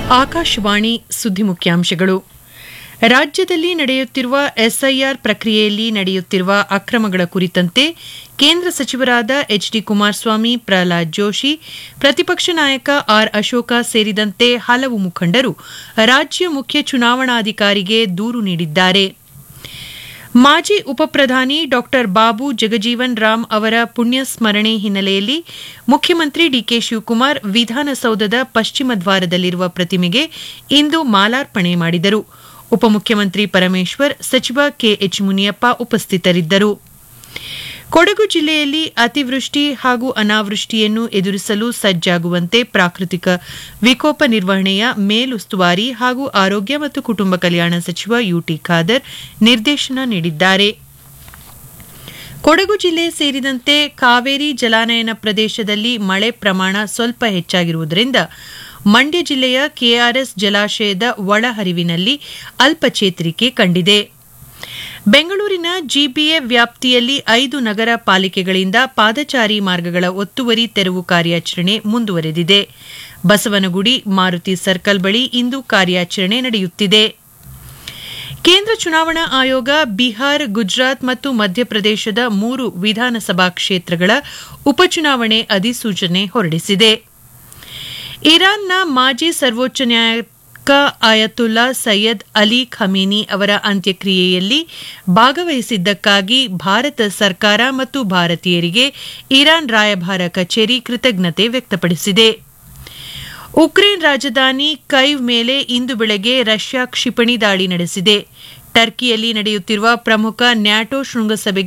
ಆಕಾಶವಾಣಿ ಸುದ್ದಿ ಮುಖ್ಯಾಂಶಗಳು ರಾಜ್ಯದಲ್ಲಿ ನಡೆಯುತ್ತಿರುವ ಎಸ್ಐಆರ್ ಪ್ರಕ್ರಿಯೆಯಲ್ಲಿ ನಡೆಯುತ್ತಿರುವ ಅಕ್ರಮಗಳ ಕುರಿತಂತೆ ಕೇಂದ್ರ ಸಚಿವರಾದ ಎಚ್ ಡಿ ಕುಮಾರಸ್ವಾಮಿ ಪ್ರಹ್ಲಾದ್ ಜೋಶಿ ಪ್ರತಿಪಕ್ಷ ನಾಯಕ ಆರ್ ಅಶೋಕ ಸೇರಿದಂತೆ ಹಲವು ಮುಖಂಡರು ರಾಜ್ಯ ಮುಖ್ಯ ಚುನಾವಣಾಧಿಕಾರಿಗೆ ದೂರು ನೀಡಿದ್ದಾರೆ ಮಾಜಿ ಉಪಪ್ರಧಾನಿ ಡಾ ಬಾಬು ಜಗಜೀವನ್ ರಾಮ್ ಅವರ ಪುಣ್ಯ ಸ್ಮರಣೆ ಹಿನ್ನೆಲೆಯಲ್ಲಿ ಮುಖ್ಯಮಂತ್ರಿ ಡಿಕೆ ಶಿವಕುಮಾರ್ ವಿಧಾನಸೌಧದ ಪಶ್ಚಿಮ ದ್ವಾರದಲ್ಲಿರುವ ಪ್ರತಿಮೆಗೆ ಇಂದು ಮಾಲಾರ್ಪಣೆ ಮಾಡಿದರು ಉಪಮುಖ್ಯಮಂತ್ರಿ ಪರಮೇಶ್ವರ್ ಸಚಿವ ಕೆಎಚ್ ಮುನಿಯಪ್ಪ ಉಪಸ್ಥಿತರಿದ್ದರು ಕೊಡಗು ಜಿಲ್ಲೆಯಲ್ಲಿ ಅತಿವೃಷ್ಟಿ ಹಾಗೂ ಅನಾವೃಷ್ಟಿಯನ್ನು ಎದುರಿಸಲು ಸಜ್ಜಾಗುವಂತೆ ಪ್ರಾಕೃತಿಕ ವಿಕೋಪ ನಿರ್ವಹಣೆಯ ಮೇಲುಸ್ತುವಾರಿ ಹಾಗೂ ಆರೋಗ್ಯ ಮತ್ತು ಕುಟುಂಬ ಕಲ್ಯಾಣ ಸಚಿವ ಯುಟಿ ಖಾದರ್ ನಿರ್ದೇಶನ ನೀಡಿದ್ದಾರೆ ಕೊಡಗು ಜಿಲ್ಲೆ ಸೇರಿದಂತೆ ಕಾವೇರಿ ಜಲಾನಯನ ಪ್ರದೇಶದಲ್ಲಿ ಮಳೆ ಪ್ರಮಾಣ ಸ್ವಲ್ಪ ಹೆಚ್ಚಾಗಿರುವುದರಿಂದ ಮಂಡ್ಯ ಜಿಲ್ಲೆಯ ಕೆಆರ್ಎಸ್ ಜಲಾಶಯದ ಒಳಹರಿವಿನಲ್ಲಿ ಅಲ್ಪ ಚೇತರಿಕೆ ಕಂಡಿದೆ ಬೆಂಗಳೂರಿನ ಜಿಬಿಎ ವ್ಯಾಪ್ತಿಯಲ್ಲಿ ಐದು ನಗರ ಪಾಲಿಕೆಗಳಿಂದ ಪಾದಚಾರಿ ಮಾರ್ಗಗಳ ಒತ್ತುವರಿ ತೆರವು ಕಾರ್ಯಾಚರಣೆ ಮುಂದುವರೆದಿದೆ ಬಸವನಗುಡಿ ಮಾರುತಿ ಸರ್ಕಲ್ ಬಳಿ ಇಂದು ಕಾರ್ಯಾಚರಣೆ ನಡೆಯುತ್ತಿದೆ ಕೇಂದ್ರ ಚುನಾವಣಾ ಆಯೋಗ ಬಿಹಾರ್ ಗುಜರಾತ್ ಮತ್ತು ಮಧ್ಯಪ್ರದೇಶದ ಮೂರು ವಿಧಾನಸಭಾ ಕ್ಷೇತ್ರಗಳ ಉಪಚುನಾವಣೆ ಅಧಿಸೂಚನೆ ಹೊರಡಿಸಿದೆ ಇರಾನ್ನ ಮಾಜಿ ಸರ್ವೋಚ್ಚ ನ್ಯಾಯಾಲಯ ಆಯತುಲ್ಲಾ ಸೈಯದ್ ಅಲಿ ಖಮೀನಿ ಅವರ ಅಂತ್ಯಕ್ರಿಯೆಯಲ್ಲಿ ಭಾಗವಹಿಸಿದ್ದಕ್ಕಾಗಿ ಭಾರತ ಸರ್ಕಾರ ಮತ್ತು ಭಾರತೀಯರಿಗೆ ಇರಾನ್ ರಾಯಭಾರ ಕಚೇರಿ ಕೃತಜ್ಞತೆ ವ್ಯಕ್ತಪಡಿಸಿದೆ ಉಕ್ರೇನ್ ರಾಜಧಾನಿ ಕೈವ್ ಮೇಲೆ ಇಂದು ಬೆಳಗ್ಗೆ ರಷ್ಯಾ ಕ್ಷಿಪಣಿ ದಾಳಿ ನಡೆಸಿದೆ ಟರ್ಕಿಯಲ್ಲಿ ನಡೆಯುತ್ತಿರುವ ಪ್ರಮುಖ ನ್ಯಾಟೋ ಶೃಂಗಸಭೆಗೆ